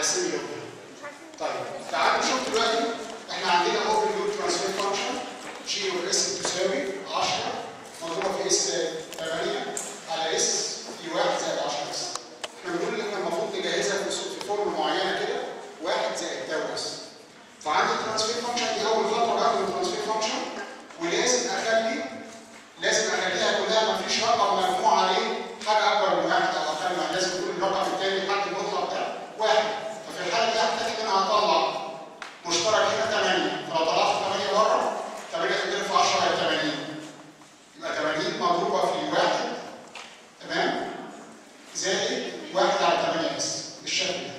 على السيمي لوبيال طيب تعالوا نشوف دلوقتي احنا عندنا اوبن لوب ترانسفير فانكشن جي اوف اس تساوي 10 مضروبه في اس 8 على اس في 1 زائد 10 اس احنا بنقول ان احنا المفروض نجهزها في في فورم معينه كده 1 زائد تاو اس فعندي الترانسفير فانكشن دي اول خطوه باخد الترانسفير فانكشن ولازم اخلي لازم اخليها كلها ما فيش رقم مجموع عليه حاجه اكبر من واحد او اقل من واحد لازم يكون الرقم الثاني حد المطلق ده واحد ففي الحاله دي هحتاج ان انا هطلع مشترك هنا 8 فلو طلعت 8 بره 8 تضرب في 10 هي 80 يبقى 80 مضروبه في 1 تمام زائد 1 على 8 اس بالشكل ده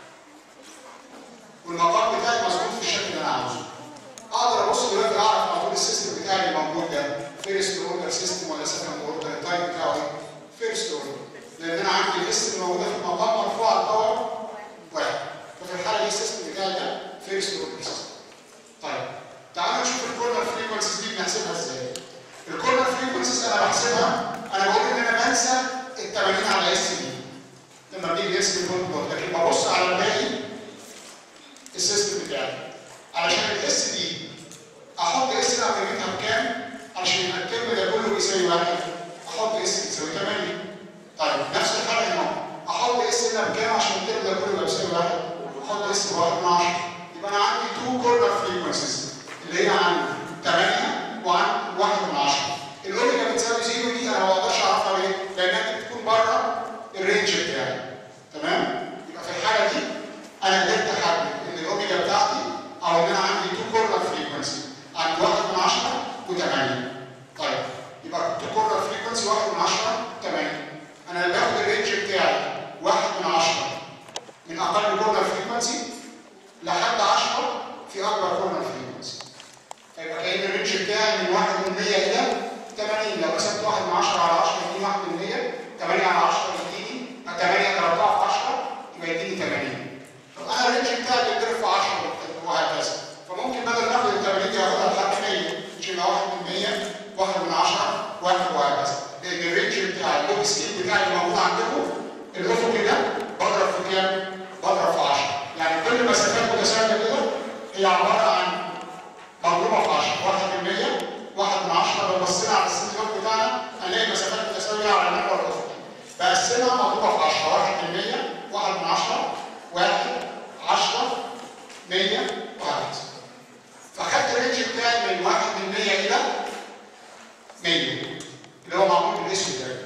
والمقام بتاعي مظبوط في الشكل اللي انا عاوزه اقدر ابص دلوقتي اعرف على طول السيستم بتاعي اللي موجود ده فيرست اوردر سيستم ولا سكند اوردر التايب بتاعه ايه؟ فيرست اوردر لان انا عندي الليست اللي موجوده في المقام مرفوعه الباور واحد ففي الحاله دي السيستم بتاعي ده فيرست اوردر سيستم طيب تعالوا نشوف الكورنر فريكونسيز دي بنحسبها ازاي الكورنر فريكونسيز انا بحسبها انا بقول ان انا بنسى ال 80 على اس دي لما بنيجي نقسم الكورنر لكن ببص على الباقي السيستم بتاعي علشان الاس دي احط اس ده قيمتها بكام عشان الترم ده كله بيساوي واحد احط اس بيساوي 8 طيب نفس الحاله هنا احط اس هنا بكام عشان الترم ده كله بيساوي واحد احط اس بواحد من 10 يبقى انا عندي تو كورنر فريكونسيز اللي هي عندي 8 وعندي 1 من 10 الاوميجا بتساوي زيرو دي انا ما بقدرش اعرفها ليه؟ لانها بتكون بره الرينج بتاعي تمام؟ يبقى في الحاله دي انا قدرت احدد ان الاوميجا بتاعتي او ان انا عندي تو كورنر فريكونسي عندي 1 من 10 و8 طيب يبقى تو كورنر فريكونسي 1 من 10 8 انا باخد الرينج بتاعي 1 من 10 من اقل كورنر فريكونسي لحد 10 في اكبر كورنر فريكونسي فيبقى كان الرينج بتاعي من 1 من 100 الى 80 لو قسمت 1 من 10 على 10 يديني 1 من 100 8 على 10 يديني 8 ضربتها في 10 يبقى يديني 80 طب انا الرينج بتاعي بيتضرب في 10 وهكذا فممكن بدل ما اخد ال 80 دي اخدها لحد 100 مش يبقى 1 من 100 1 من 10 1 وهكذا لان الرينج بتاع اللوب سكيل بتاعي اللي موجود عندكم الافقي ده بضرب في كام؟ بضرب في 10 يعني كل مسافات متساويه كده هي عباره عن مضروبه في 10 1 من 100 1 من 10 لو بصينا على السنتيمتر بتاعنا هنلاقي المسافات متساويه على المحور الافقي بقسمها مضروبه في 10 1 من 100 1 من 10 1 10 100 وهكذا فخدت الرينج بتاعي من 1 من 100 الى 100 اللي هو معمول بالاسم ده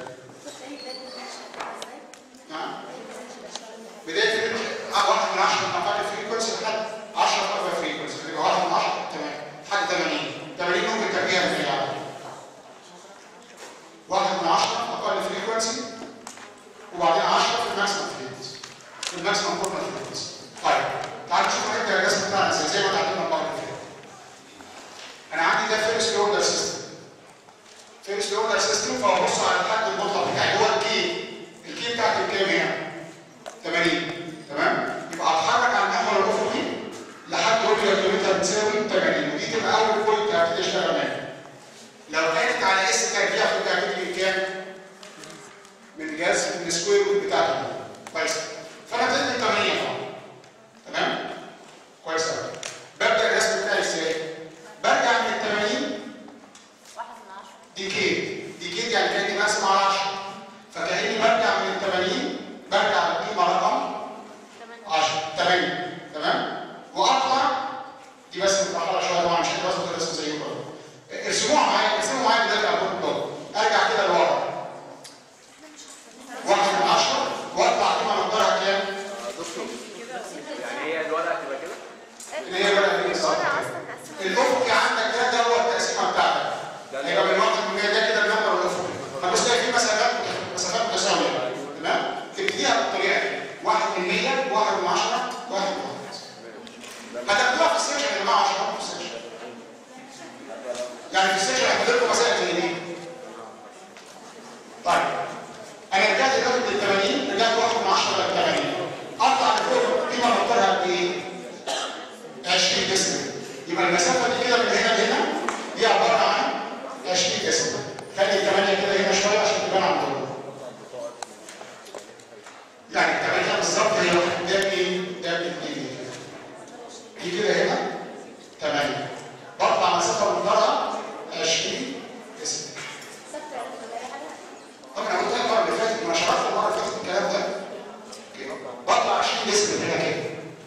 نعم بدايه الرينج 1 من 10 اقل فريكونسي لحد 10 اكبر فريكونسي يبقى 1 من 10 تمام لحد 80 80 ممكن ترجيها ب 100 عادي 1 من 10 اقل فريكونسي وبعدين 10 في الماكسيمم فريكونسي في الماكسيمم كورنر فريكونسي طيب تعالوا نشوف نبدا الرسم بتاعنا ازاي زي ما اتعلمنا المره اللي فاتت انا عندي ده فيرست اوردر سيستم فيرست اوردر سيستم فببص على الحد المطلق بتاعي هو الكي الكي بتاعتي بكام هنا؟ 80 تمام؟ يبقى اتحرك على المحور الافقي لحد اوميجا كيلومتر بتساوي 80 ودي تبقى اول بوينت هبتدي اشتغل منها لو كانت على اس ترجيع كنت هبتدي كام؟ من جهاز من السكوير روت بتاعتي كويس فانا ابتديت من 8 طبعا تمام؟ كويس قوي ببدا الرسم بتاعي ازاي؟ برجع من ال 80 ديكيد ديكيد يعني كاني مقسم على 10 فكاني برجع من ال 80 برجع لقيمه رقم 10 8 تمام؟ واطلع دي بس متاخره شويه طبعا مش هتبقى بظبط الرسم زي كده ارسموها معايا ارسموا معايا دلوقتي على البورد ارجع كده لورا واحد من 10 واطلع قيمه مقدارها كام؟ يعني هي الورقه هتبقى كده اللي هي الورقه دي بالظبط الافقي عندك ده ده هو التقسيمه بتاعتك هيبقى من واحد من 100 ده كده المحور الافقي هتبص تلاقي في مسافات مسافات متساويه تمام تبتديها بالطريقه دي واحد من 100 واحد من 10 واحد من 1 هتاخدوها في السيشن يا جماعه عشان في السيشن يعني في السيشن هيحط لكم مسائل زي دي طيب انا رجعت دلوقتي من 80 رجعت واحد من 10 ل 80 اطلع لفوق قيمه مقدارها قد ايه؟ 20 ديسبل يبقى المسافه دي كده من هنا لهنا دي عباره عن 20 ديسبل خلي الثمانيه كده هنا شويه عشان تبان عندكم يعني الثمانيه بالظبط هي قدام ايه؟ قدام ديسبل هنا كده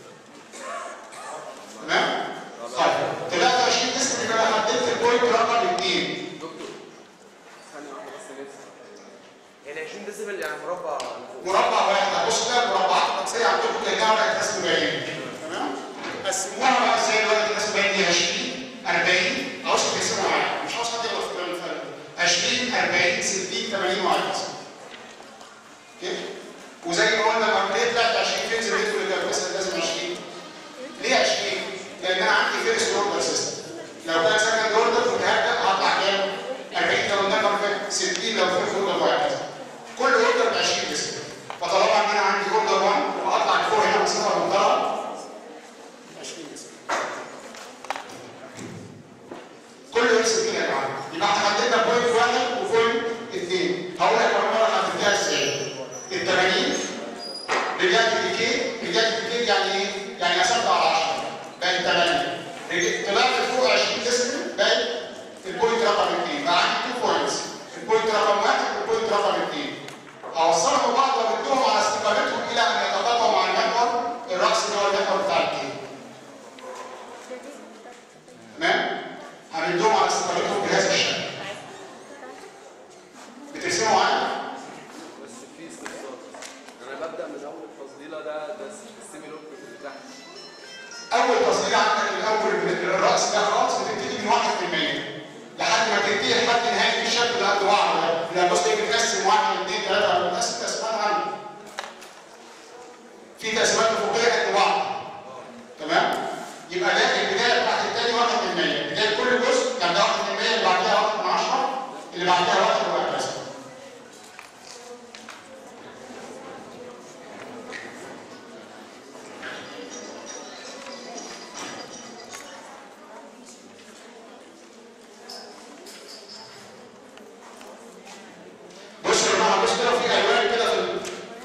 تمام؟ طيب طلعت 20 ديسبل يبقى انا حددت البوينت رقم 2 دكتور ثانية واحدة بس نفسي يعني 20 ديسيبل يعني مربع مربع واحد هتبص كده المربعات الرئيسيه عندكم كانها ورقه رسم بعين تمام؟ قسموها بقى ازاي ورقه رسم بعين دي 20 40 عاوز تقسمها معايا مش عاوز حد يغلط في الكلام الفرق 20 40 60 80 وهكذا اوكي؟ وزي ما قلنا لما ليه طلعت 20 فين زودت كل ده بس لازم 20 ليه 20 لان انا عندي فيرست اوردر سيستم لو كان سكند اوردر كنت هبدا هطلع كام 40 لو النمبر فات 60 لو فيرست اوردر وهكذا كل اوردر ب 20 ديسك فطالما ان انا عندي اوردر 1 وهطلع لفوق هنا مسافه منطقه 20 ديسك كل يوم 60 يا جماعه يبقى احنا حددنا بوينت واحد وبوينت اثنين هقول لك كمان مره حددتها ازاي ال 80 رجعت ديكي رجعت ديكي يعني ايه؟ يعني قسمت على 10 بقت 8 رجعت- طلعت فوق 20 ديسبل بقت البوينت رقم 2 بقى عندي 2 بوينتس البوينت رقم 1 والبوينت رقم 2 هوصلهم ببعض وامدهم على استقامتهم الى ان يتقاطعوا مع المحور الرأسي اللي هو المحور بتاع الكي تمام؟ همدهم على استقامتهم بهذا الشكل بترسموا معايا؟ بس في استفسار انا ببدأ من اول التفضيلة ده ده السيمي لوك اللي تحت اول تصدير عندك الاول من الراس ده خالص بتبتدي من 1% لحد ما تنتهي لحد نهايه الشكل اللي قد بعض ده لا بص تيجي تقسم 1 2 3 بتقسم تقسيمات عندي في تقسيمات افقيه قد بعض تمام يبقى ده البدايه بتاعت الثاني 1% بدايه كل جزء يعني ده 1% اللي بعديها 1 من 10 اللي بعديها 1 وهكذا بص يا جماعه بص كده في الوان كده في ال-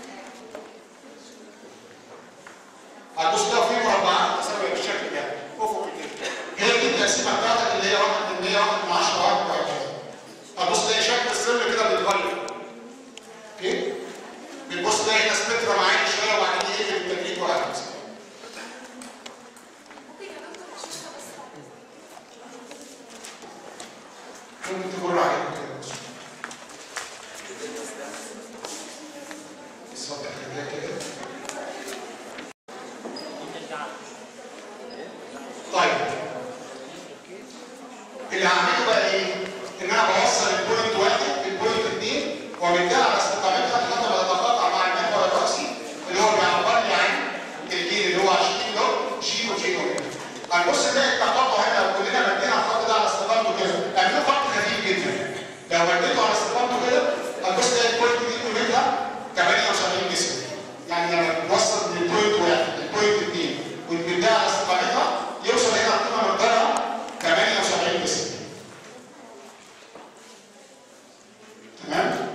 هتبص كده في مربعات تساوي بالشكل ده افقي كده هي دي التقسيمه بتاعتك اللي هي 1 من 100 1 من 10 1 وهكذا هتبص تلاقي شكل السر كده بيتغير اوكي بتبص تلاقي هنا سبكترم عالي شويه وبعدين يقفل التدريج وهكذا ممكن تمر عليهم كده بص بالظبط خليها كده طيب اللي هعمله بقى ايه؟ ان انا بوصل البوينت واحد بالبوينت اثنين وبالتالي على استقامتها لحد ما تتقاطع مع المحور الرئيسي اللي هو بيعبر لي عن الجين اللي هو 20 لو جي وجي اوميجا. هنبص نلاقي التقاطع هنا لو كلنا مدينا الخط ده على استقامته كده اعملوا خط خفيف جدا. لو مديته على استقامته كده هنبص نلاقي البوينت دي قيمتها 78 جسم. يعني لما نوصل من البوينت واحد للبوينت اثنين وتمدها على استقامتها يوصل هنا القيمه مقدارها 78 جسم. تمام؟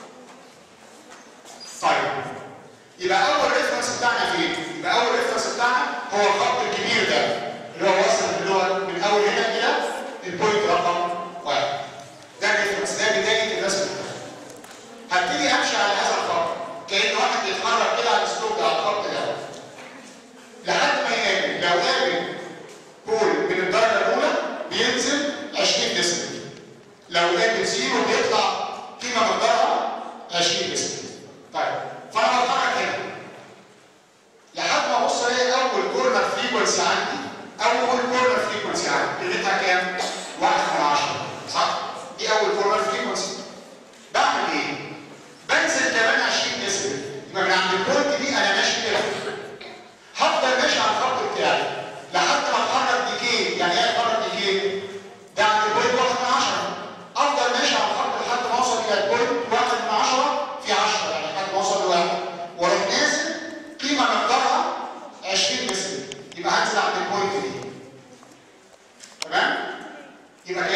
طيب يبقى اول ريفرنس بتاعنا فين؟ يبقى اول ريفرنس بتاعنا هو الخط الكبير ده اللي هو واصل اللي هو من اول هنا الى البوينت رقم واحد. ده الريفرنس ده بدايه الرسم هبتدي امشي على هذا الخط كان واحد بيتحرك كده على الاسلوب ده على الخط ده لحد ما يقابل لو قابل بول من الدرجه الاولى بينزل 20 ديسبل لو قابل زيرو بيطلع قيمه مقدارها 20 ديسبل طيب فانا بتحرك هنا لحد ما ابص الاقي اول كورنر فريكونسي عندي اول كورنر فريكونسي عندي قيمتها كام؟ 1 من 10 صح؟ دي اول كورنر فريكونسي بعمل ايه؟ بنزل كمان 20 ديسبل يبقى من عند البوينت دي انا ماشي كده هفضل ماشي على الخط بتاعي لحد ما اتحرك ديكي يعني ايه اتحرك ديكي؟ ده عند البوينت 1 من 10 افضل ماشي على الخط لحد ما اوصل الى البوينت 1 من 10 في 10 يعني لحد ما اوصل لواحد واروح نازل قيمه مقدارها 20 ديسبل يبقى هنزل عند البوينت دي تمام؟ يبقى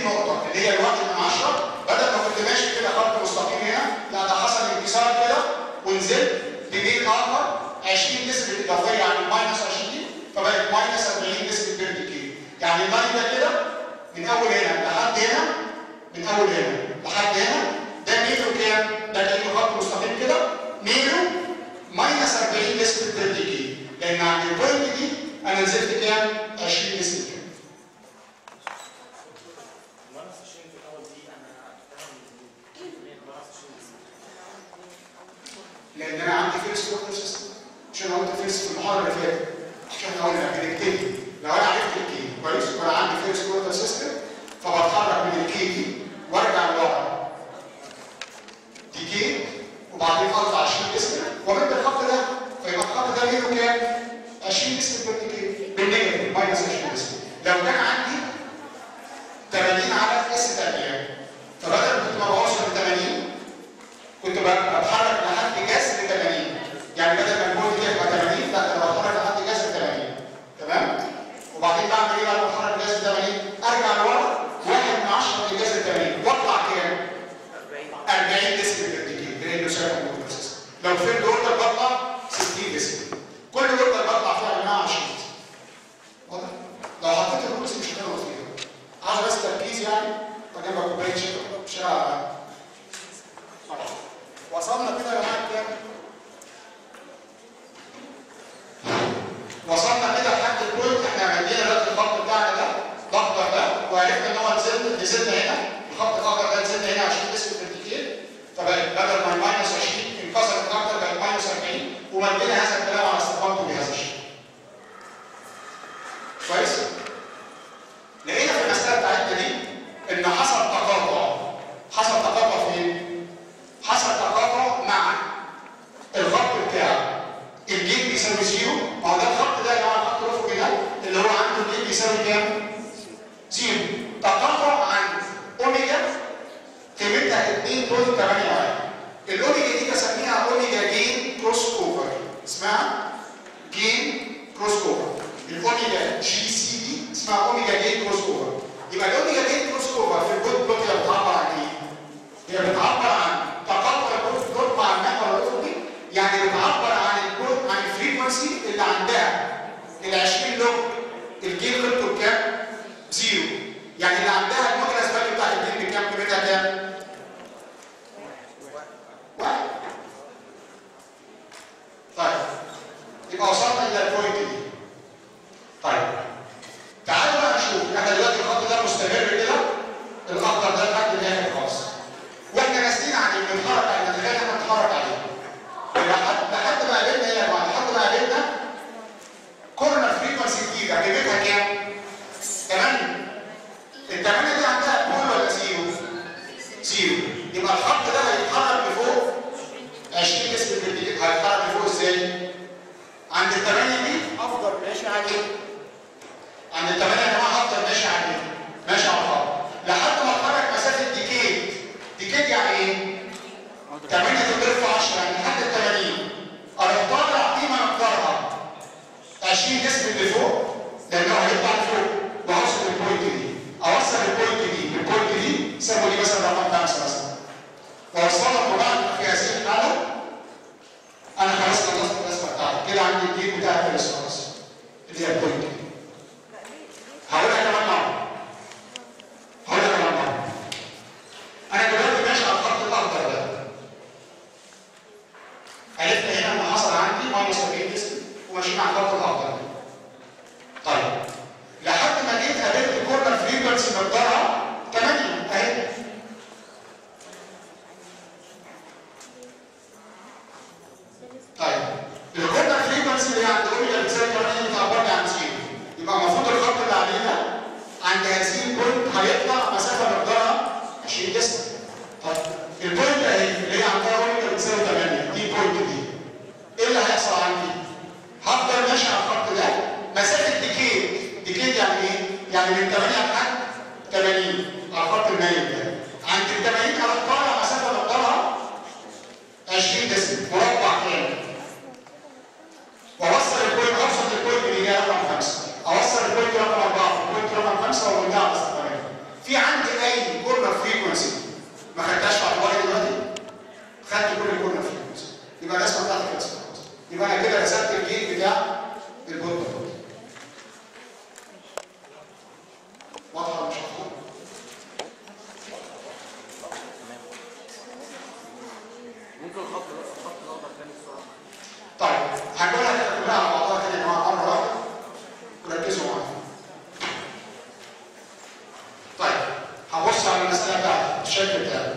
النقطه اللي هي الواحد من 10 بدل ما كنت ماشي كده خط مستقيم هنا لا ده حصل انكسار كده ونزلت بميل اخر 20 ديسبل اضافيه عن الماينس 20 فبقت ماينس 40 ديسبل بير ديكي يعني اللاين ده كده من اول هنا لحد هنا من اول هنا لحد هنا ده ميله كام؟ ده كانه خط مستقيم كده ميله ماينس 40 ديسبل بير ديكي لان عند البوينت دي انا نزلت كام؟ 20 ديسبل كام الماينس 20 في الاول دي انا فاهم الماينس 20 دي لان انا عندي فيرست اوردر سيستم عشان انا قلت فيرست في المحاضره اللي فاتت عشان اقول لك كونكتيفيتي لو انا عرفت الكي كويس وانا عندي فيرست اوردر سيستم فبتحرك من الكي دي وارجع لورا دي كي وبعدين اطلع 20 اسم وامد الخط ده فيبقى الخط ده ميله كام؟ 20 اسم بير كي بالنيجاتيف ماينس 20 اسم لو كان عندي 80 على اس تانية فبدل كنت ما بوصل ل 80 كنت بتحرك لحد جذر 80 يعني بدل ما البوينت دي تبقى 80 لا انا بتحرك لحد جذر 80 تمام وبعدين بعمل ايه بعد ما اتحرك جذر 80 ارجع لورا 1 من 10 لجذر 80 واطلع كام 40 ديسبل بالدقيقه لانه سايكل موتور سيستم لو فيلد اوردر بطلع 60 ديسبل كل اوردر بطلع فيها يا جماعه 20 واضح لو حطيت الرولز مش هتغلط فيها عايز بس تركيز يعني وجنبك كوبايه شاي مش ه- وصلنا كده يا جماعه كام؟ وصلنا كده لحد البوينت احنا عندنا دلوقتي الخط بتاعنا ده الاخضر ده وعرفنا ان هو نزلنا نزلنا هنا الخط الاخضر ده نزلنا هنا 20 ديسبل في الدقيقه فبقت بدل ما الماينس 20 انكسرت اكتر بقت ماينس 40 ومدينا هذا الكلام على استقامته بهذا الشكل. كويس؟ لقينا في المساله بتاعتنا دي ان حصل تقاطع حصل تقاطع فين؟ حصل تقاطع مع الخط بتاع الجيم بيساوي زيرو ما هو ده الخط ده يا جماعه الخط الافقي ده اللي هو عنده الجيم بيساوي كام؟ زيرو تقاطع عند اوميجا قيمتها 2.81 الاوميجا دي بسميها اوميجا جين كروس اوفر اسمها جين كروس اوفر الاوميجا جي سي دي اسمها اوميجا جين كروس اوفر يبقى الاوميجا جين كروس اوفر في الجود بلوك هي بتعبر عن ايه؟ هي بتعبر عن تقاطع الجروث بلوك مع المحور الافقي يعني بتعبر عن الجروث عن الفريكونسي اللي عندها ال 20 لوج الجين قيمته بكام؟ زيرو يعني اللي عندها المودلس فاليو بتاعت الجين بكام قيمتها كام؟ واحد طيب يبقى وصلنا الى البوينت دي طيب تعالوا بقى نشوف احنا دلوقتي الخط ده مستمر كده الاخضر ده لحد الاخر خالص واحنا نازلين عن بنتحرك على النتيجه احنا بنتحرك عليها لحد لحد ما قابلنا ايه يا جماعه لحد ما قابلنا كورنر فريكونسي جديده قيمتها كام؟ 8 الثمانيه دي عندها بول ولا زيرو؟ زيرو يبقى الخط ده هيتحرك لفوق 20 اسم بالدقيقه هيتحرك لفوق ازاي؟ عند الثمانيه دي افضل ماشي عليه عند الثمانيه يا جماعه افضل ماشي عليه ماشي على الخط لحد ما اتحرك مسافه ديكيد ديكيد يعني ايه؟ 8 تضرب في 10 يعني لحد ال 80 اروح طالع قيمه مقدارها 20 ديسبل لفوق لانه هيطلع لفوق وهوصل للبوينت دي اوصل البوينت دي البوينت دي سموا دي مثلا رقم 5 مثلا واوصلها طبعا في هذه الحاله انا خلاص خلصت الرسمه بتاعتي كده عندي الجيم بتاعي خلص خلاص اللي هي البوينت دي هقولها كمان مره هقولها كمان مره انا دلوقتي ماشي على الخط الاخضر ده عرفنا هنا ان حصل عندي ماينس 40 ديسبل وماشيين على الخط الاخضر ده طيب لحد ما جيت قابلت كورنر فريكونسي مقدارها 8 اهي طيب الكورنر فريكونسي اللي عند اوميجا بتساوي 8 بتعبر لي عن زيرو يبقى المفروض الخط اللي علينا عند هذه البوينت هيطلع مسافه مقدارها 20 ديسبل طيب البوينت اهي اللي هي عندها اوميجا بتساوي 8 دي البوينت دي ايه اللي هيحصل عندي؟ هفضل ماشي على الخط ده مسافه ديكيد ديكيد يعني ايه؟ يعني من 8 لحد 80 على الخط المايل ده عند ال 80 اروح طالع مسافه مقدارها 20 ديسبل مربع كامل واوصل البوينت اوصل للبوينت اللي هي رقم 5 اوصل البوينت رقم 4 البوينت رقم 5 وارجع على استقامه في عندي يبقى انا كده رسمت الجيت بتاع البوت دوت واضحه ولا مش واضحه؟ ممكن الخط بس الخط الاخضر تاني بسرعه طيب هنقولها كده كلها على بعضها كده يا جماعه مره واحده وركزوا معايا. طيب هبص على المساله بتاعتي الشكل بتاعي.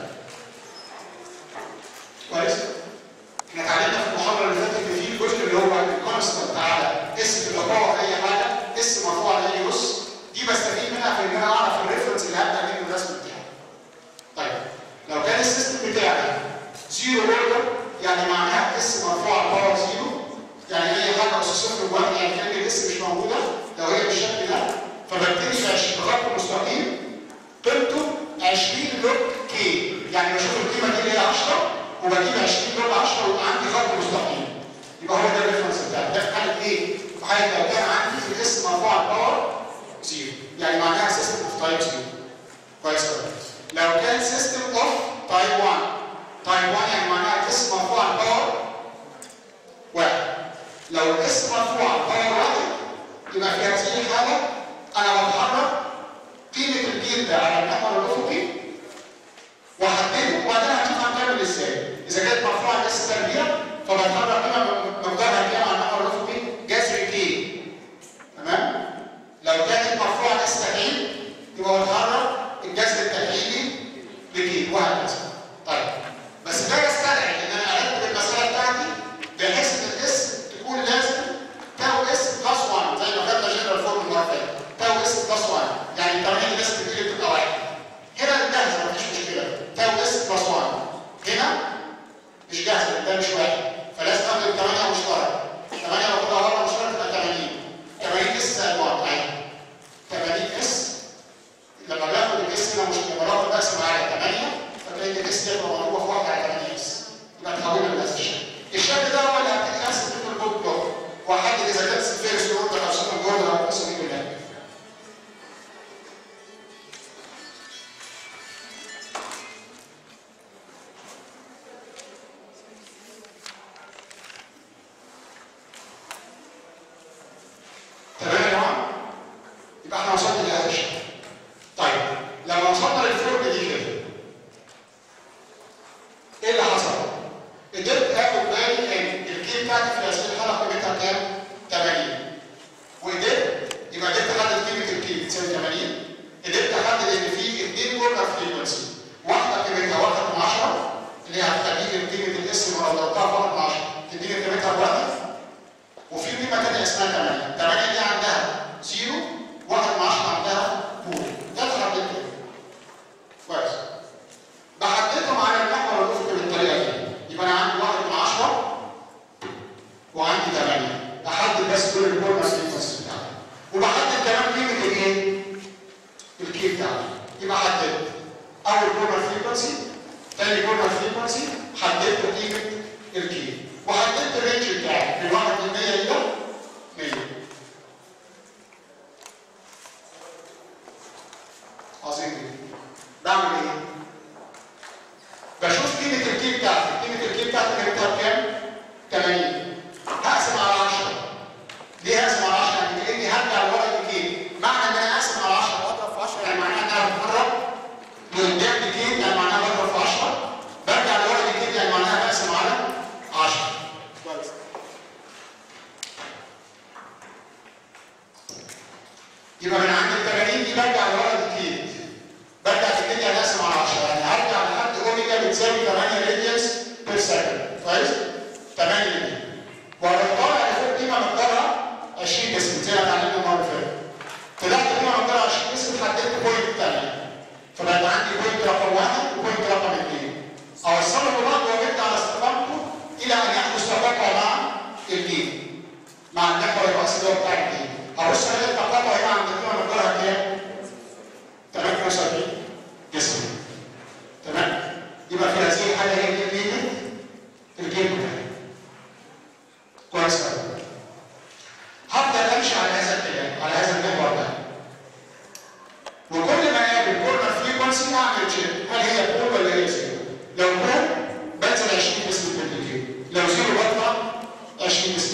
كويس؟ احنا اتعلمنا في المحاضره اللي فاتت ان في الجزء اللي هو الكونستنت على اس في الباور اي حاجه اس مرفوع على اي اس دي بستفيد منها في ان انا اعرف الريفرنس اللي هبدا منه الرسم بتاعي. طيب لو كان السيستم بتاعي زيرو اوردر يعني معناها اس مرفوع على باور زيرو يعني اي حاجه اس صفر بواحد يعني كان الاس مش موجوده لو هي بالشكل ده فببتدي في بخط مستقيم قيمته 20 لوج كي يعني بشوف القيمه دي اللي هي 10 وبجيب 20 لوج 10 ويبقى عندي خط مستقيم يبقى هو ده الريفرنس بتاعي ده في حاله ايه؟ في حاله لو كان عندي في الاس مرفوع على باور زيرو يعني معناها سيستم اوف تايب زيرو كويس قوي لو كان سيستم اوف تايب 1 تايب 1 يعني معناها الاس مرفوع على باور واحد لو الاس مرفوع على باور واحد يبقى في هذه الحاله انا بتحرك قيمه الجيل ده على المحور الافقي واحدده وبعدين هشوف هنكمل ازاي اذا كانت مرفوعه الاس تربيع فبتحرك قيمه مقدارها كام على المحور الافقي جذر كي تمام لو كانت مرفوعه الاس تكعيب يبقى بتحرك الجذر التكعيبي لكي وهكذا طيب بس ده يستدعي ان انا ارتب المساله بتاعتي بحيث ان الاس تكون لازم تاو اس بلس 1 زي ما خدنا جنرال فورم المره اللي فاتت تاو اس بلس 1 يعني التمرين الاس بتيجي بتبقى واحد هنا جاهزه مفيش مشكله تاو اس بلس 1 هنا مش جاهزه ده مش واحد فلازم اخد 8 مشترك 8 لو كده بره مشترك تبقى 80 80 اس زائد 1 عادي 80 اس لما باخد الاس هنا مش لما باخد بقسم على 8 فتلاقي الاس تبقى مضروبه في 1 على 8 اس يبقى تحولها لنفس الشكل الشكل ده هو اللي هبتدي ارسم منه البوك بلوك واحدد اذا كانت فيرست اوردر او سكند اوردر او القصه دي كلها تمام يا جماعه؟ يبقى احنا وصلنا لهذا الشكل. طيب لما وصلنا للفورم دي كده ايه اللي حصل؟ قدرت اخد بالي ان الكي بتاعتي في هذه الحاله قيمتها كام؟ 80 وقدرت يبقى قدرت احدد قيمه الكي بتساوي 80 قدرت احدد ان في اثنين كورنر فريكونسي واحده قيمتها 1 من 10 اللي هي هتخليني قيمه الاسم لو ضربتها في 1 من 10 تديني قيمتها بواحد وفي قيمه ثانيه اسمها 8 8 دي عندها 0 1 من 10 عندها بول ده اللي حددته كويس بحددهم على المحور الافقي بالطريقه دي يبقى انا عندي 1 من 10 وعندي 8 بحدد بس كل الكورنر فريكونسي بتاعتي وبحدد كمان قيمه الايه؟ الكي بتاعتي يبقى حددت اول كورنر فريكونسي ثاني كورنر فريكونسي حددت قيمه الكي وحددت الرينج بتاعي من 1 ل 100 الى 100 عظيم جدا بعمل ايه؟ بشوف قيمه الكي بتاعتي قيمه الكي بتاعتي قيمتها بكام؟ 80 هقسم على 10 ليه هقسم على 10 يعني كاني هرجع لورا الكي معنى ان انا اقسم على 10 واضرب في 10 يعني معناها ان انا بتقرب لقدام الكي يعني معناها بضرب في 10 برجع لورا الكي يعني معناها بقسم على 10 كويس يبقى من عند ال 80 دي برجع لورا الكي برجع في الكي يعني اقسم على 10 يعني هرجع لحد اوميجا بتساوي 8 راديوس بير سكند كويس 8 راديوس واروح طالع لفوق قيمه مقدارها 20 ديسبل زي ما اتعلمنا المره اللي فاتت طلعت قيمه مقدارها 20 ديسبل حددت بوينت ثانيه فبقى عندي بوينت رقم واحد وبوينت رقم اثنين اوصلهم ببعض وابدا على استقامته الى ان يحدث تقاطع مع الجيم مع المحور الرئيسي اللي هو بتاع الجيم ابص الاقي التقاطع هنا عند القيمه مقدارها كام؟ 78 ديسبل تمام؟ يبقى في هذه الحاله هي دي قيمه الجيم بتاعي كويس قوي هبدا امشي على هذا الاتجاه على هذا المحور ده وكل ما اقابل كورنر فريكونسي اعمل تشيك هل هي بول ولا هي زيرو لو بول بنزل 20 ديسبل بالدقيقه لو زيرو بطلع 20 ديسبل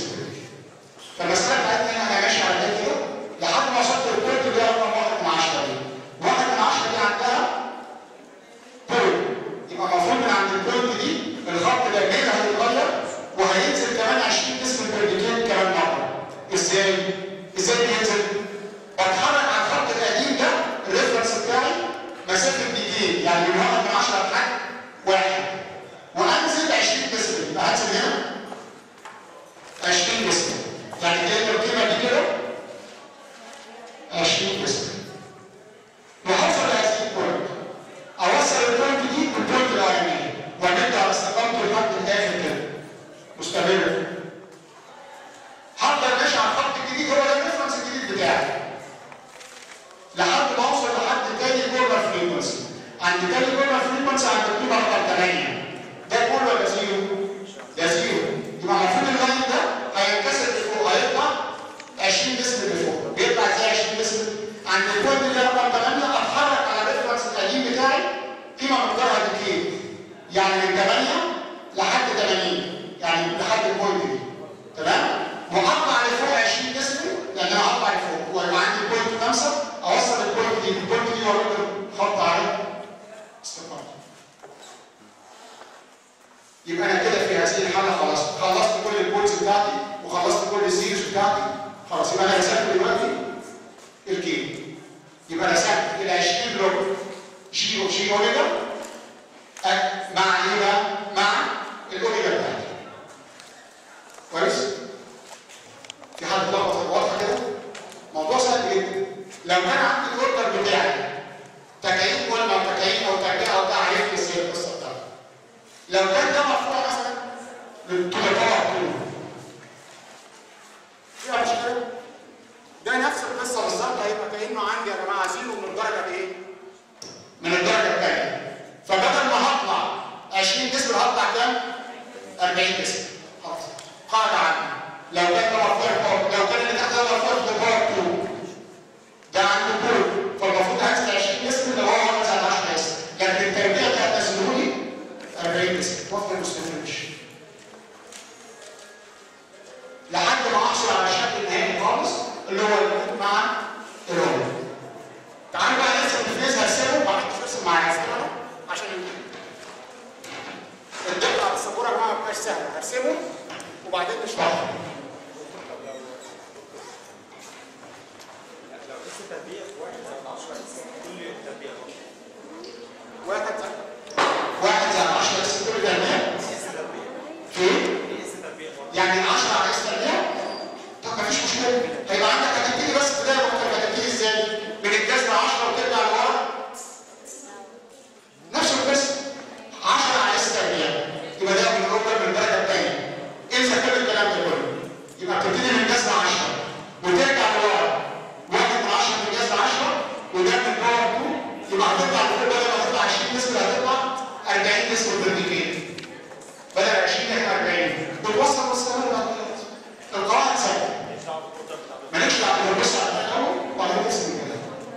الزيروز بتاعتي خلاص يبقى انا رسمت دلوقتي الجيم يبقى رسمت ال 20 لوج جي جي اوميجا أ- مع ايه بقى؟ مع الاوميجا بتاعتي كويس؟ في حد لخبط واضحه كده؟ موضوع سهل جدا لو كان عندي الاوردر بتاعي تكعيب ولا تكعيب او ترجيع او بتاع عرفت ازاي القصه بتاعتي لو كان ده مرفوع مثلا للطلبات فيها مشكله ده نفس القصه بالظبط هيبقى كانه عندي يا جماعه زيرو من الدرجه بايه؟ من الدرجه الثانيه فبدل ما هطلع 20 ديسبل هطلع كام؟ 40 ديسبل خلاص قاعده عندي لو كان ده مرفوع فوق لو كان اللي تحت ده مرفوع في الباور 2 ده عنده كود فالمفروض هنزل 20 ديسبل لو هو نزل 10 ديسبل لكن التربيه بتاعت نزلوا لي 40 ديسبل وفق المستفيدش لحد ما احصل على الشكل النهائي خالص اللي هو الكود مع الرول تعالوا بقى نرسم الفيز هرسمه وبعدين ترسم معايا هرسمه عشان الدقه على السبوره يا جماعه ما بتبقاش سهله هرسمه وبعدين نشرحه لو قست تربيع في واحد زائد 10 كل تربيع واحد واحد زائد 10 اس كل تربيع قست تربيع فين؟ قست تربيع برضه يعني 10 على اس تربيع طب مفيش مشكله هيبقى عندك هتبتدي بس بدايه مختلفه هتبتدي ازاي؟ من الجذر 10 وترجع لورا نفس القصه 10 على اس تربيع يبقى ده من الاوردر من الدرجه الثانيه انسى كل الكلام ده كله يبقى بتبتدي من جذر 10 وترجع لورا واحد من 10 من جذر 10 وده من باور 2 يبقى هتطلع لفوق بدل ما تطلع 20 نسبه هتطلع 40 نسبه بالديكيت بدل 20 هيبقى 40 بتوصل والسلام بعد كده القواعد ثابته مالكش دعوه بتبص على الحاجه الاول وبعدين تقسم كده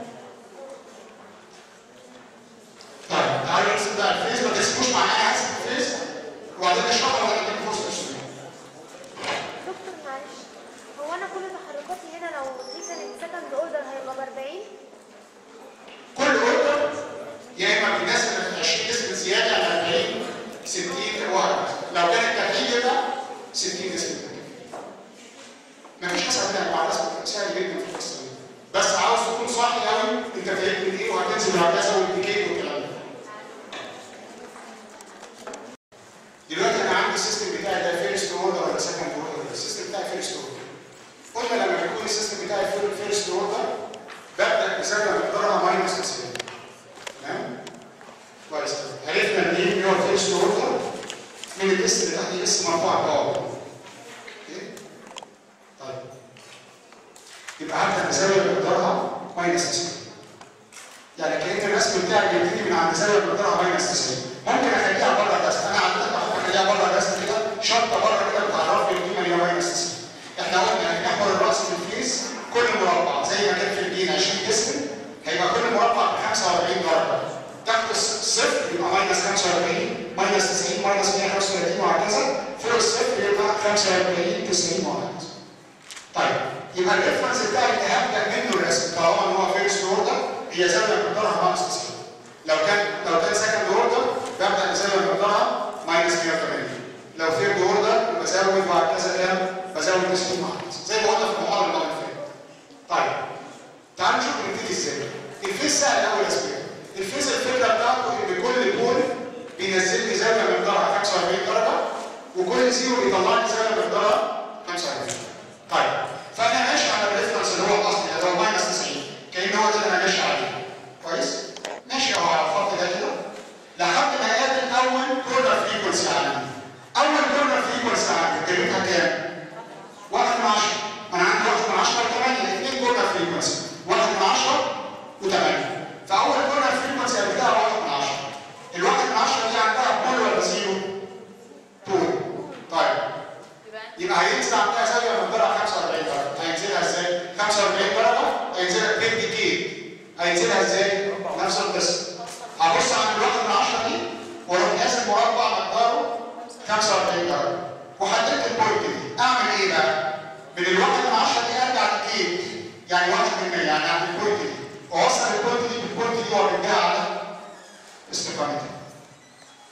طيب تعالوا نرسم بقى الفيز ما ترسموش معايا هرسم الفيز وبعدين نشرحها وبعدين نديك فرصه تشوفوا دكتور معلش هو انا كل تحركاتي هنا لو دي كانت سكند اوردر هيبقى ب 40 كل اوردر يا اما بالناس اللي 20 نسبه زياده على 40 60 واحد لو كان الترتيب يبقى 60 نسبه مفيش حسب هنا مع الناس سهل جدا في القصه دي بس عاوز تكون صاحي قوي انت فاهم من ايه وهتنزل وهكذا والديكيت والكلام ده دلوقتي انا عندي السيستم بتاعي ده فيرست اوردر ولا سكند اوردر السيستم بتاعي فيرست اوردر قلنا لما بيكون السيستم بتاعي فيرست اوردر ببدا بزاويه مقدارها ماينس 90 تمام كويس عرفنا منين ان هو فيرست اوردر من الاس اللي تحت اس مرفوع باور اوكي طيب يبقى هبدا بزاويه مقدارها ماينس 90 يعني كان الرسم بتاعي بيبتدي من عند زاويه مقدارها ماينس 90 ممكن اخليها بره الرسم انا عملت بحب اخليها بره الرسم كده شرطه بره كده بتعرف لي القيمه اللي هي ماينس 90 احنا قلنا محور الراس في الفيس كل مربع زي ما كان في الدين 20 جسم هيبقى كل مربع ب 45 درجه تحت الصفر يبقى ماينس 45 ماينس 90 ماينس 135 وهكذا فوق الصفر يبقى 45 90 وهكذا طيب يبقى الريفرنس بتاعي اللي هبدا منه الرسم طالما ان هو فيرست اوردر هي زاويه مقدارها ماينس 90 لو كان لو كان سكند اوردر ببدا بزاويه مقدارها ماينس 180 لو ثيرد اوردر بزود وهكذا كام بزود 90 وهكذا زي ما قلنا في المحاضره اللي فاتت طيب تعالوا نشوف بنبتدي ازاي الفيز سهل قوي يا زميلي الفيز الفكره بتاعته ان كل بول بينزل لي زاويه مقدارها 45 درجه وكل زيرو بيطلع لي زاويه مقدارها 45 طيب فانا ماشي على الريفرنس اللي هو الاصلي اللي هو ماينس 90 كان هو ده اللي انا ماشي عليه كويس ماشي اهو على الخط ده كده لحد ما اقابل اول كورنر فريكونسي عندي اول كورنر فريكونسي عندي قيمتها كام؟ واحد من عشرة انا عندي واحد من عشرة وثمانية اثنين كورنر فريكونسي واحد من عشرة وثمانية فاول كورنر فريكونسي بتاعها واحد من عشرة الواحد من عشرة دي عندها بول ولا زيرو؟ بول طيب يبقى هينزل عندها زاويه مقدارها 45 درجه هينزلها ازاي 45 درجه هينزلها بالديكيت هينزلها ازاي نفس القصه هبص عند الواحد من 10 دي واروح قاسم مربع مقداره 45 درجه وحددت البوينت دي اعمل ايه بقى من الواحد من 10 دي ارجع للجيت يعني واحد من 100 يعني عند البوينت دي واوصل البوينت دي بالبوينت دي وارجعها على استقامتها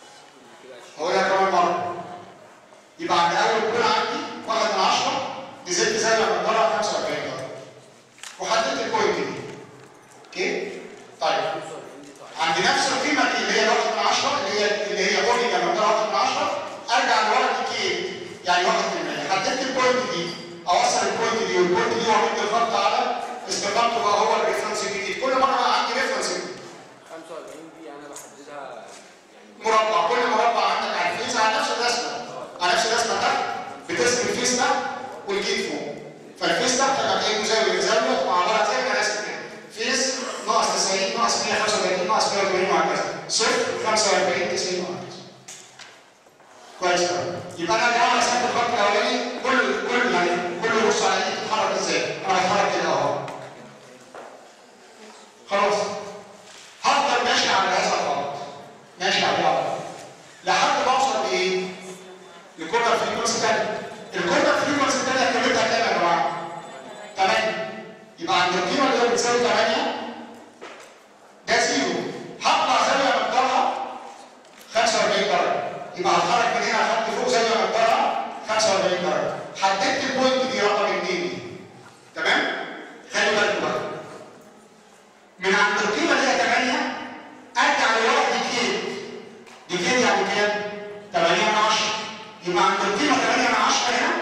هقولها كمان مره يبقى عند اول كل عندي واحد من عشرة نزلت زي ما مقدارها 45 درجه وحددت البوينت دي اوكي طيب عند نفس القيمه دي اللي هي 1 من 10 اللي هي اللي هي اوميجا مقدارها 1 من 10 ارجع لورا ديكيت يعني 1% حددت البوينت دي اوصل البوينت دي والبوينت دي واحط الخط على استقامته بقى هو الريفرنس الجديد كل مره بقى عندي ريفرنس 45 دي انا بحددها يعني مربع كل مربع عندك على الفيس على نفس الرسمه على نفس الرسمه تحت بترسم الفيس تحت والجيت فوق فالفيس تحت هتلاقيه مزاويه بزاويه مع بعض زي ما راسم كده فيس ناقص 90 ناقص 135 ناقص 180 وهكذا صفر 45 90 وهكذا كويس قوي يبقى انا لو رسمت الخط الاولاني كل كل يعني كل بص على دي بتتحرك ازاي انا بتحرك كده اهو خلاص هفضل ماشي على هذا الخط ماشي عليه على طول. لحد ما اوصل لايه؟ لكورنر فريكونسي ثانيه الكورنر فريكونسي الثانيه قيمتها كام يا جماعه؟ 8 يبقى عند القيمه اللي هي بتساوي 8 ده زيرو هطلع زاويه مقدارها 45 درجه يبقى هتحرك من هنا لحد فوق زاويه مقدارها 45 درجه حددت البوينت دي رقم 2 دي تمام؟ خلي بالكم بقى من عند القيمه اللي هي 8 ارجع لورا ديكيت ديكيت يعني كام؟ 8 من 10 يبقى عند القيمه 8 من 10 هنا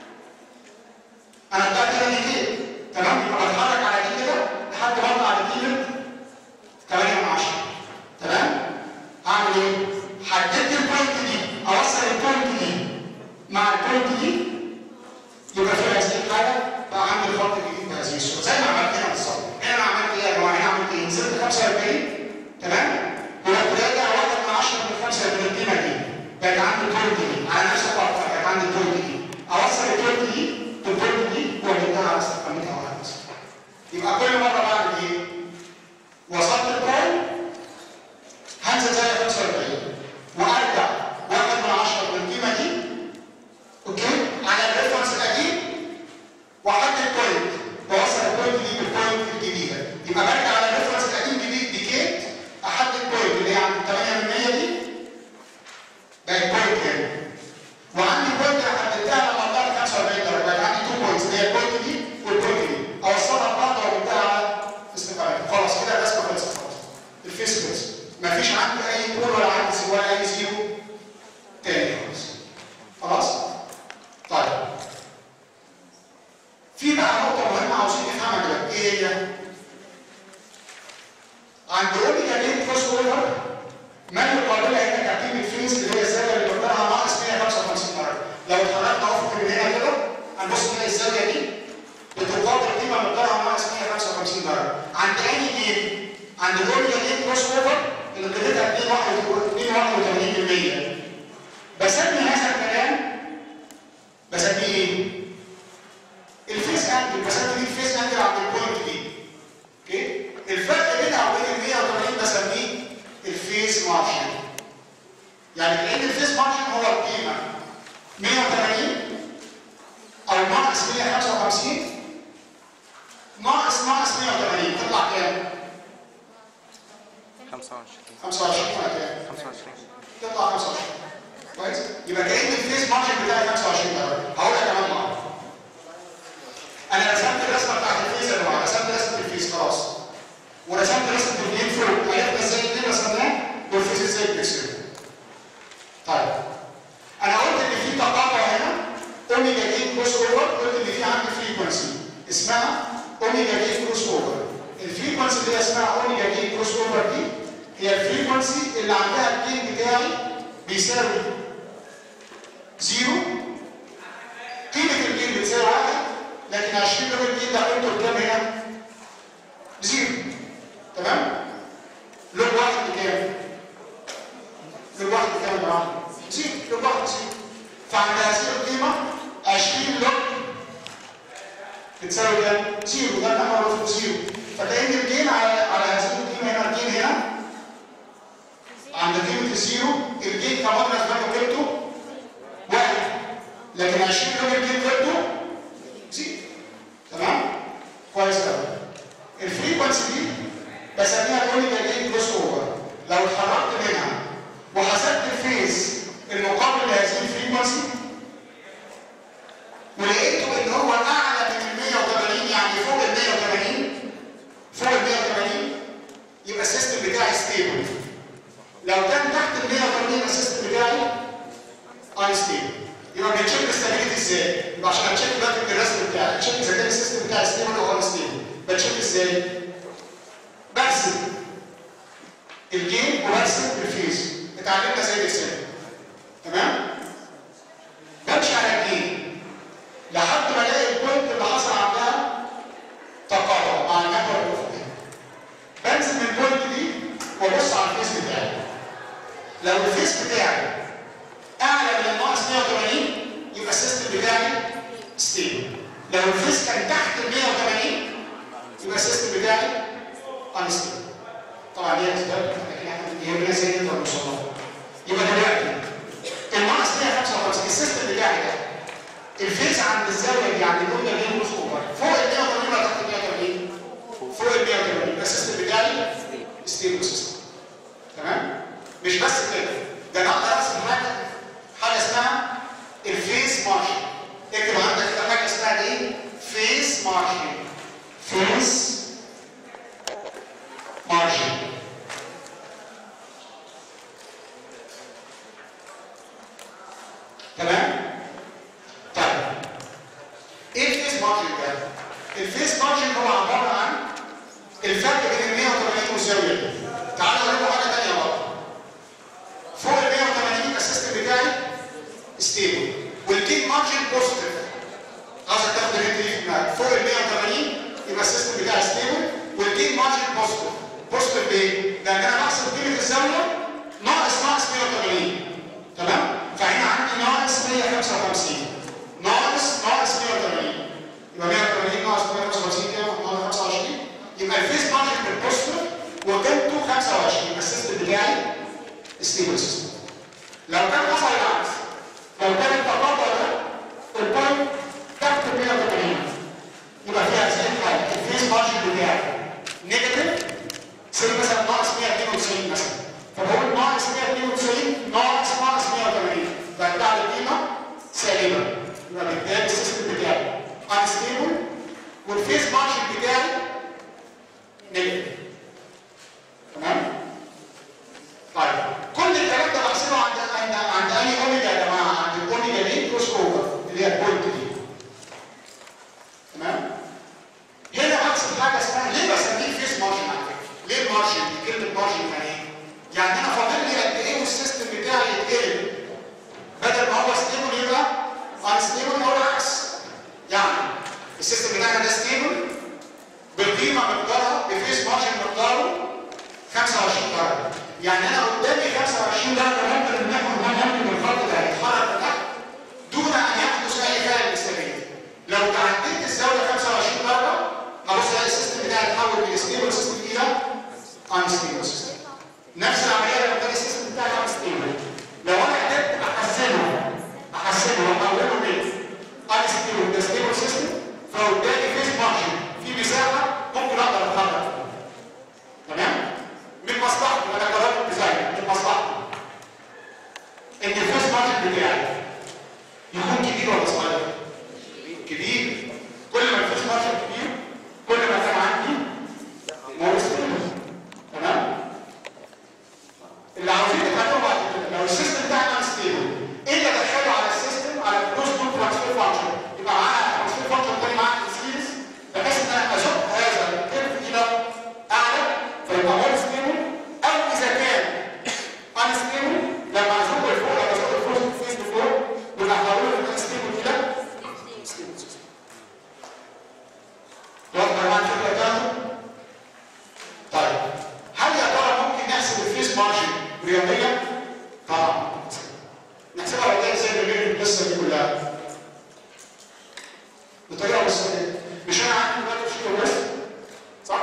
انا طلعت كده ديكيت تمام؟ يبقى بتحرك على دي كده لحد ما اطلع لقيمه 8 من 10 تمام؟ هعمل ايه؟ حددت البوينت دي اوصل البوينت دي مع البوينت دي يبقى في هذه الحاله بقى عندي الخط الجديد بهذه الصوره زي ما عملت هنا بالظبط هنا انا عملت ايه يا جماعه هنا عملت ايه نزلت 45 تمام ورحت راجع واحد من 10 من 5 من القيمه دي بقت عندي البوينت دي على نفس الخط بقت عندي البوينت دي اوصل البوينت دي بالبوينت دي واجدها على استقامتها وهكذا يبقى كل مره بعمل ايه؟ وصلت البوينت هنزل زي 45 وارجع واحد من 10 من القيمه دي اوكي على الريفرنس القديم واحدد بوينت بوصل البوينت دي بالبوينت الجديده يبقى برجع على الريفرنس القديم جديد ديكيت احدد بوينت اللي هي عند 8% دي بقت بوينت تاني وعندي بوينت انا حددتها لما طلعت 45 درجه بقت عندي تو بوينتس اللي هي البوينت دي والبوينت دي اوصلها ببعض واجبتها على استقامتها خلاص كده الرسمه خلصت خلاص الفيس خلص مفيش عندي اي كور ولا عندي ولا اي زيرو تاني خالص خلاص طيب في بقى نقطة مهمة عاوزين نفهمها كده، إيه هي؟ عند أوميجا جيم كروس أوفر ما يقابلها هنا ترتيب الفيز اللي هي الزاوية اللي مقدارها ناقص 155 درجة. لو اتحركنا أفق من هنا كده هنبص نلاقي الزاوية دي بتقابل قيمة مقدارها ناقص 155 درجة. عند أي جيم؟ عند الأوميجا جيم كروس أوفر اللي قيمتها 82% بسمي هذا الكلام بسميه إيه؟ الفيس انجل بسمي دي الفيس انجل عند البوينت دي اوكي الفرق بينها وبين ال 180 بسميه الفيس مارجن يعني كأن الفيس مارجن هو القيمة 180 أو ناقص 155 ناقص ناقص 180 تطلع كام؟ 25 25 ولا كام؟ 25 تطلع 25 كويس؟ يبقى كأن الفيس مارجن بتاعي 25 درجة هقولها كمان مرة انا رسمت الرسمه بتاعت الفيس يا جماعه رسمت رسمه الفيس خلاص ورسمت رسمه الجيم فوق عرفنا ازاي الجيم رسمناه والفيس ازاي بنرسمه طيب انا قلت ان في تقاطع هنا اوميجا جيم كروس اوفر قلت ان في عندي فريكونسي اسمها اوميجا جيم كروس اوفر الفريكونسي اللي هي اسمها اوميجا جيم كروس اوفر دي هي الفريكونسي اللي عندها الجيم بتاعي بيساوي زيرو قيمه الجيم بتساوي واحد لكن 20 لوج الجين ده قيمته بكام هنا؟ زيرو تمام؟ لوج واحد بكام؟ لوج واحد بكام يا جماعه؟ زيرو لوج واحد زيرو فعند هذه القيمه 20 لوج بتساوي كام؟ زيرو ده النمبر اوف زيرو فكأن الجين على على هذه القيمه هنا الجين هنا عند قيمه الزيرو الجين كمان نسبته قيمته واحد لكن 20 لوج الجين قيمته زيرو تمام كويس قوي الفريكونسي دي بسميها الاوميجا جين كروس اوفر لو اتحركت منها وحسبت الفيز المقابل لهذه الفريكونسي ولقيته ان هو يبقى عشان اتشيك دلوقتي من الرسم بتاعي اتشيك اذا كان السيستم بتاعي ستيبل او ان ستيبل بتشيك ازاي؟ برسم الجيم وبرسم الفيز اتعلمنا زي الاكسل تمام؟ بمشي على الجيم لحد ما الاقي البوينت اللي حصل عندها تقاطع مع المحور الافقي بنزل من البوينت دي وابص على الفيس بتاعي لو الفيس بتاعي اعلى من الناقص 180 يبقى السيستم بتاعي ستيبل لو الفيس كان تحت ال 180 يبقى السيستم بتاعي انستيبل طبعا دي اسباب لكن احنا يهمنا ازاي نقدر نوصل لها يبقى دلوقتي الناقص 155 السيستم بتاعي ده الفيز عند الزاويه دي عند اللون اللي هي نص اوفر فوق ال 180 ولا تحت ال 180 فوق ال 180 يبقى السيستم بتاعي ستيبل سيستم تمام مش بس كده ده انا اقدر ارسم حاجه حاجه اسمها الفيز مارشن اكتب عندك كده حاجه اسمها ايه فيز مارشن فيز مارشن تمام طيب ايه الفيس مارجن ده؟ الفيس مارجن هو عباره عن الفرق بين ال 180 والزاويه دي. تعالوا اقول لكم حاجه ثانيه برضه. فوق ال 180 يبقى السيستم بتاعي ستيبل والجيت مارجن بوزيتيف. عايزك تاخد الهنت دي في دماغك. فوق ال 180 يبقى السيستم بتاعي ستيبل والجيت مارجن بوزيتيف. بوزيتيف ليه؟ لان انا بحسب قيمه الزاويه ناقص ناقص 180 تمام؟ فهنا عندي ناقص 155 ناقص ناقص 180 يبقى 180 ناقص 155 كده ناقص 25 يبقى الفيس مارجن بالبوستر وقيمته 25 يبقى السيستم بتاعي ستيبل سيستم لو كان حصل العكس لو كان التقاطع ده البوينت تحت 180 يبقى فيها زي حاجه الفيس مارجن بتاعي نيجاتيف سي مثلا ناقص 192 مثلا فبقول ناقص 192 ناقص ناقص 180 برجع للقيمه سالبه يبقى بالتالي السيستم بتاعي unstable والفيس مارجن بتاعي نيجاتيف تمام؟ طيب كل الكلام ده بحسبه عند عند عند اي اوميجا يا جماعه عند الاوميجا دي كروس اوفر اللي هي البوينت دي تمام؟ هنا بحسب حاجه اسمها ليه بسميه فيس مارجن على فكره؟ ليه المارجن دي؟ كلمه مارجن يعني ايه؟ يعني انا فاضل لي قد ايه والسيستم بتاعي يتقلب بدل ما هو ستيبل يبقى انستيبل او العكس يعني السيستم بتاعنا ده ستيبل بالقيمه مقدارها بفيس مارجن مقداره 25 درجه يعني انا قدامي 25 درجه ممكن ان احنا ممكن الخط ده يتحرك لتحت دون ان يحدث اي فعل استبعادي لو تعديت الزاويه 25 درجه هبص الاقي السيستم بتاعي اتحول من ستيبل سيستم الى انستيبل سيستم نفس العمليه لو كان السيستم بتاعي انستيبل لو انا قدرت احسنه احسنه واحوله من انستيبل ده ستيبل سيستم فقدامي فيس مارجن في مساحه ممكن اقدر اتحرك تمام من مصلحتي انا كراجل ديزاين من مصلحتي ان الفيس مارجن بتاعي يكون كبير ولا صغير؟ كبير كل ما الفيس مارجن كبير كل ما كان عندي مور ستيبل تمام؟ اللي عاوزين نتعلمه بعد كده لو السيستم بتاعنا ستيبل ايه اللي ادخله على السيستم على الكروس دول ترانسفير فانكشن يبقى معانا ترانسفير فانكشن تاني معانا سيريز بحيث ان انا ازق هذا الكيرف الى اعلى فيبقى مور ستيبل او اذا كان ان ستيبل لما ازق لفوق لما ازق لفوق فيس لفوق يبقى احوله من ان ستيبل الى ستيبل سيستم واضح يا جماعه الفكره بتاعته؟ طيب هل يا ترى ممكن نحسب الفيس مارجن رياضيا؟ طبعا نحسبها رياضيا ازاي من غير القصه دي كلها؟ بطريقه بسيطه مش انا عندي دلوقتي شيء بس صح؟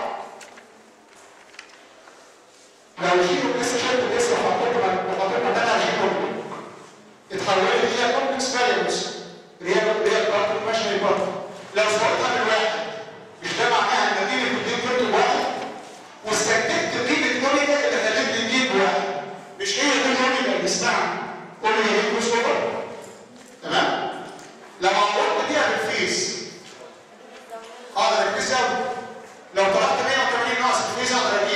لو جيرو بس شلت بس وحطيت وحطيت مكانها جيرو اتحولت الى كومبلكس فاريبلز ريال ريال بارت ماشي بارت لو صورتها من واحد مش ده معناها ان دي الاثنين كنتوا واحد واستنتجت قيمه اوميجا اللي خلتني نجيب واحد مش هي دي الاوميجا اللي اسمها اوميجا دي كروس اوفر تمام؟ لما عوضت بيها بالفيس اقدر اكتسب لو طلعت 180 ناقص الفيس اقدر اجيب